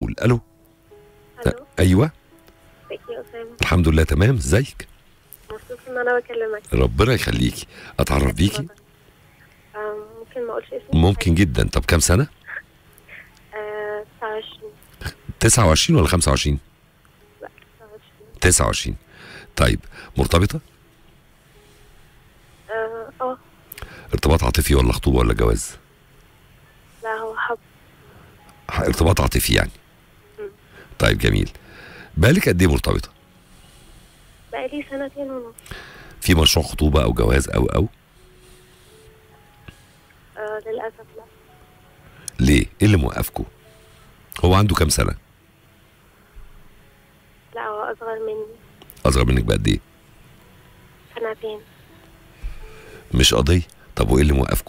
مسؤول الو الو ايوه ازيك يا اسامه الحمد لله تمام ازيك مبسوط ان انا بكلمك ربنا يخليكي اتعرف بيكي آه، ممكن ما اقولش اسمي ممكن جدا طب كام سنه آه، 29 29 ولا 25 لا 29 29 طيب مرتبطه اه اه ارتباط عاطفي ولا خطوبه ولا جواز لا هو حب ح- ارتباط عاطفي يعني مم. طيب جميل بالك قد ايه مرتبطه بقالي سنتين ونص في مشروع خطوبه او جواز او او آه للاسف لا ليه ايه اللي موقفكم هو عنده كام سنه لا هو اصغر مني اصغر منك بقد ايه سنتين مش قضيه طب وايه اللي موقفكم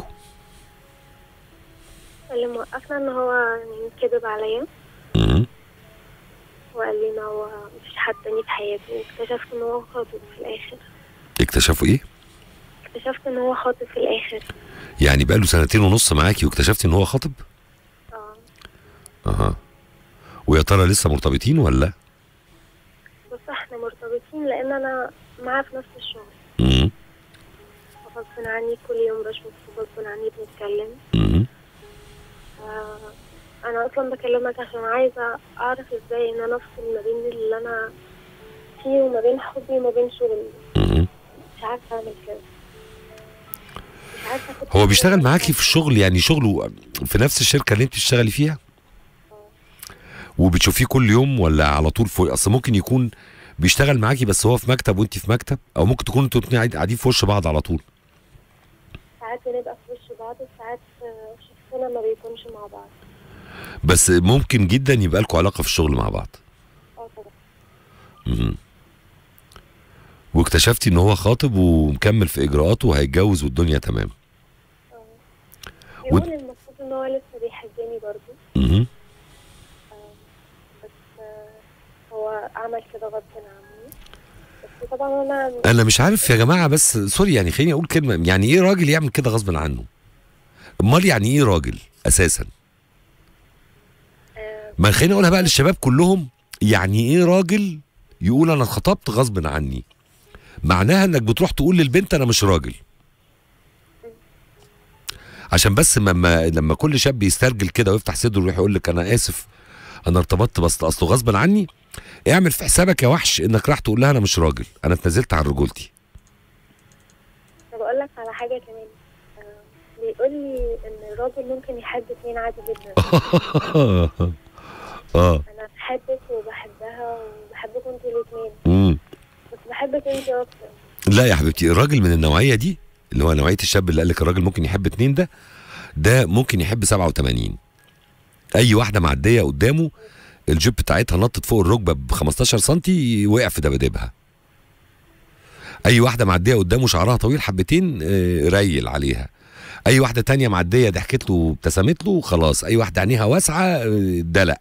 اللي موقفنا ان هو يعني كذب عليا امم وقال لي ان هو مفيش حد تاني في حياته واكتشفت ان هو خاطب في الاخر اكتشفوا ايه اكتشفت ان هو خاطب في الاخر يعني بقاله سنتين ونص معاكي واكتشفتي ان هو خاطب اه اها ويا ترى لسه مرتبطين ولا بس احنا مرتبطين لان انا معاه في نفس الشغل امم غصب عني كل يوم بشوفه غصب عني بنتكلم امم آه، انا اصلا بكلمك عشان عايزه اعرف ازاي ان انا افصل ما بين اللي انا فيه وما بين حبي وما بين شغلي امم مش عارفه اعمل كده مش عارفه أخد هو قرار. بيشتغل معاكي في الشغل يعني شغله في نفس الشركه اللي انت بتشتغلي فيها وبتشوفيه كل يوم ولا على طول فوق اصل ممكن يكون بيشتغل معاكي بس هو في مكتب وانت في مكتب او ممكن تكونوا انتوا الاتنين قاعد- قاعدين في وش بعض على طول ساعات بنبقى في وش بعض وساعات آه، شخصنا ما بيكونش مع بعض بس ممكن جدا يبقى لكم علاقه في الشغل مع بعض اه طبعا مهم. واكتشفتي ان هو خاطب ومكمل في اجراءاته وهيتجوز والدنيا تمام بيقول المفروض ان هو لسه بيحبني برضه مهم. بس آه، هو عمل كده غصب عني بس طبعا انا انا مش عارف يا جماعه بس سوري يعني خليني اقول كلمه يعني ايه راجل يعمل كده غصب عنه امال يعني ايه راجل اساسا آه، ما خليني اقولها بقى للشباب كلهم يعني ايه راجل يقول انا اتخطبت غصب عني معناها انك بتروح تقول للبنت انا مش راجل عشان بس لما لما كل شاب يسترجل كده ويفتح صدره ويروح يقول لك انا اسف انا ارتبطت بس اصله غصب عني اعمل في حسابك يا وحش انك راح تقول لها انا مش راجل انا اتنازلت عن رجولتي طب اقول لك على حاجه كمان آه، بيقول لي ان الراجل ممكن يحب اتنين عادي جدا اه انا بحبك وبحبها وبحبكم انتوا الاتنين امم بس بحبك انت اكتر لا يا حبيبتي الراجل من النوعيه دي اللي هو نوعيه الشاب اللي قال لك الراجل ممكن يحب اتنين ده ده ممكن يحب 87 اي واحده معديه قدامه الجيب بتاعتها نطت فوق الركبه ب 15 سم وقع في دبادبها اي واحده معديه قدامه شعرها طويل حبتين آه، ريل عليها اي واحده تانية معديه ضحكت له وابتسمت له خلاص اي واحده عينيها واسعه آه، دلق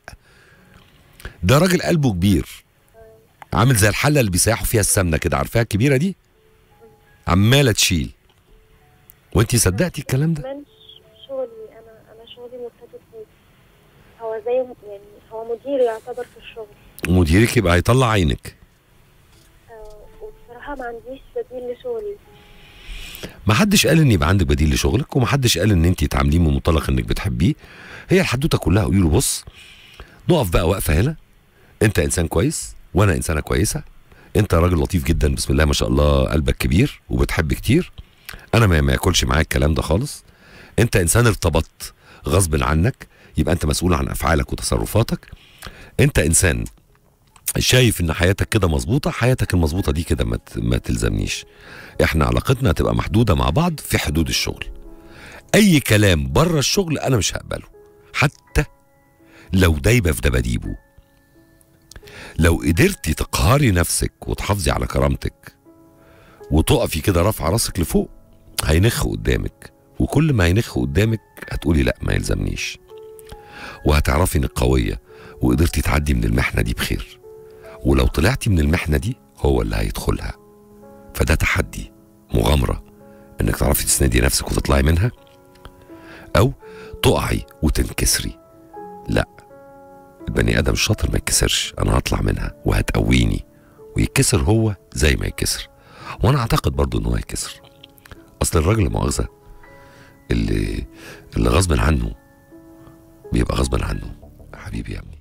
ده راجل قلبه كبير عامل زي الحله اللي بيسيحوا فيها السمنه كده عارفاها الكبيره دي عماله تشيل وانتي صدقتي الكلام ده كمان ش- شغلي انا انا شغلي مرتبط بيه هو زي يعني هو مدير يعتبر في الشغل مديرك يبقى هيطلع عينك آه، وبصراحه ما عنديش بديل لشغلي ما حدش قال ان يبقى عندك بديل لشغلك وما حدش قال ان انت تعامليه من منطلق انك بتحبيه هي الحدوته كلها قولي له بص نقف بقى وقفه هنا انت انسان كويس وانا انسانه كويسه انت راجل لطيف جدا بسم الله ما شاء الله قلبك كبير وبتحب كتير انا ما ما ياكلش معاك الكلام ده خالص انت انسان ارتبطت غصب عنك يبقى انت مسؤول عن افعالك وتصرفاتك انت انسان شايف ان حياتك كده مظبوطه حياتك المظبوطه دي كده ما ت- ما تلزمنيش احنا علاقتنا هتبقى محدوده مع بعض في حدود الشغل اي كلام بره الشغل انا مش هقبله حتى لو دايبه في دباديبه لو قدرتي تقهري نفسك وتحافظي على كرامتك وتقفي كده رافعه راسك لفوق هينخ قدامك وكل ما هينخ قدامك هتقولي لا ما يلزمنيش وهتعرفي انك قويه وقدرتي تعدي من المحنه دي بخير ولو طلعتي من المحنه دي هو اللي هيدخلها فده تحدي مغامره انك تعرفي تسندي نفسك وتطلعي منها او تقعي وتنكسري لا البني ادم الشاطر ما يتكسرش انا هطلع منها وهتقويني ويتكسر هو زي ما يتكسر وانا اعتقد برضو ان هو يتكسر اصل الراجل لا مؤاخذه اللي اللي غصب عنه بيبقى غصب عنه حبيبي يا ابني